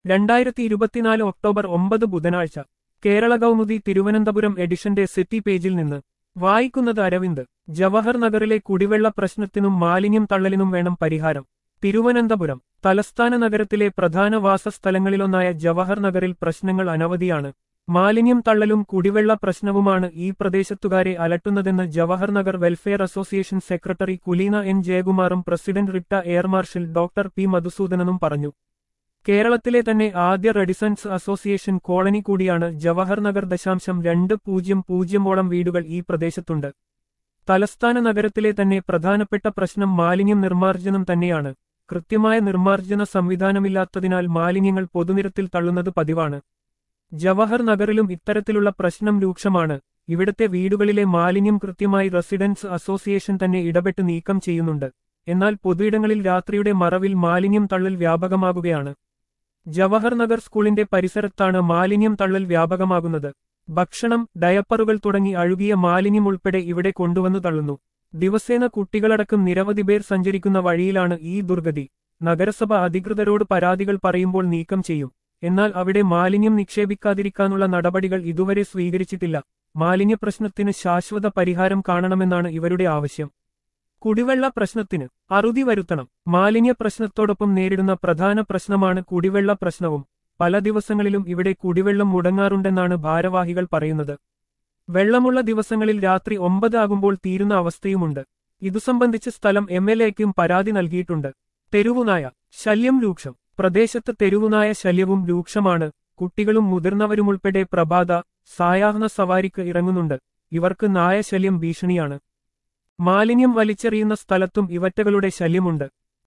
രണ്ടായിരത്തി ഇരുപത്തിനാല് ഒക്ടോബർ ഒമ്പത് ബുധനാഴ്ച കേരള കൗമുദി തിരുവനന്തപുരം എഡിഷന്റെ സിറ്റി പേജിൽ നിന്ന് വായിക്കുന്നത് അരവിന്ദ് ജവഹർ നഗറിലെ കുടിവെള്ള പ്രശ്നത്തിനും മാലിന്യം തള്ളലിനും വേണം പരിഹാരം തിരുവനന്തപുരം തലസ്ഥാന നഗരത്തിലെ പ്രധാന വാസസ്ഥലങ്ങളിലൊന്നായ ജവഹർ നഗറിൽ പ്രശ്നങ്ങൾ അനവധിയാണ് മാലിന്യം തള്ളലും കുടിവെള്ള പ്രശ്നവുമാണ് ഈ പ്രദേശത്തുകാരെ അലട്ടുന്നതെന്ന് Jawahar Nagar welfare association secretary Kuleena N ജയകുമാറും പ്രസിഡന്റ് റിട്ട എയർ മാർഷൽ ഡോക്ടർ പി മധുസൂദനനും പറഞ്ഞു കേരളത്തിലെ തന്നെ ആദ്യ റെഡിസൻസ് അസോസിയേഷൻ കോളനി കൂടിയാണ് ജവഹർ നഗർ ദശാംശം രണ്ട് പൂജ്യം പൂജ്യമോളം വീടുകൾ ഈ പ്രദേശത്തുണ്ട് തലസ്ഥാന നഗരത്തിലെ തന്നെ പ്രധാനപ്പെട്ട പ്രശ്നം മാലിന്യം നിർമ്മാർജ്ജനം തന്നെയാണ് കൃത്യമായ നിർമ്മാർജ്ജന സംവിധാനമില്ലാത്തതിനാൽ മാലിന്യങ്ങൾ പൊതുനിരത്തിൽ തള്ളുന്നത് പതിവാണ് ജവഹർ നഗറിലും ഇത്തരത്തിലുള്ള പ്രശ്നം രൂക്ഷമാണ് ഇവിടത്തെ വീടുകളിലെ മാലിന്യം കൃത്യമായി റെസിഡൻസ് അസോസിയേഷൻ തന്നെ ഇടപെട്ട് നീക്കം ചെയ്യുന്നുണ്ട് എന്നാൽ പൊതുയിടങ്ങളിൽ രാത്രിയുടെ മറവിൽ മാലിന്യം തള്ളൽ വ്യാപകമാകുകയാണ് ജവഹർ നഗർ സ്കൂളിന്റെ പരിസരത്താണ് മാലിന്യം തള്ളൽ വ്യാപകമാകുന്നത് ഭക്ഷണം ഡയപ്പറുകൾ തുടങ്ങി അഴുകിയ മാലിന്യം ഉൾപ്പെടെ ഇവിടെ കൊണ്ടുവന്നു തള്ളുന്നു ദിവസേന കുട്ടികളടക്കം നിരവധി പേർ സഞ്ചരിക്കുന്ന വഴിയിലാണ് ഈ ദുർഗതി നഗരസഭ അധികൃതരോട് പരാതികൾ പറയുമ്പോൾ നീക്കം ചെയ്യും എന്നാൽ അവിടെ മാലിന്യം നിക്ഷേപിക്കാതിരിക്കാനുള്ള നടപടികൾ ഇതുവരെ സ്വീകരിച്ചിട്ടില്ല മാലിന്യ പ്രശ്നത്തിന് ശാശ്വത പരിഹാരം കാണണമെന്നാണ് ഇവരുടെ ആവശ്യം കുടിവെള്ള പ്രശ്നത്തിന് അറുതി വരുത്തണം മാലിന്യ പ്രശ്നത്തോടൊപ്പം നേരിടുന്ന പ്രധാന പ്രശ്നമാണ് കുടിവെള്ള പ്രശ്നവും പല ദിവസങ്ങളിലും ഇവിടെ കുടിവെള്ളം മുടങ്ങാറുണ്ടെന്നാണ് ഭാരവാഹികൾ പറയുന്നത് വെള്ളമുള്ള ദിവസങ്ങളിൽ രാത്രി ഒമ്പത് ആകുമ്പോൾ തീരുന്ന അവസ്ഥയുമുണ്ട് ഇതു സംബന്ധിച്ച് സ്ഥലം എം എൽ എക്കും പരാതി നൽകിയിട്ടുണ്ട് തെരുവുനായ ശല്യം രൂക്ഷം പ്രദേശത്ത് തെരുവുനായ ശല്യവും രൂക്ഷമാണ് കുട്ടികളും മുതിർന്നവരുമുൾപ്പെടെ പ്രഭാത സായാഹ്ന സവാരിക്ക് ഇറങ്ങുന്നുണ്ട് ഇവർക്ക് നായശല്യം ഭീഷണിയാണ് മാലിന്യം വലിച്ചെറിയുന്ന സ്ഥലത്തും ഇവറ്റകളുടെ ശല്യമുണ്ട്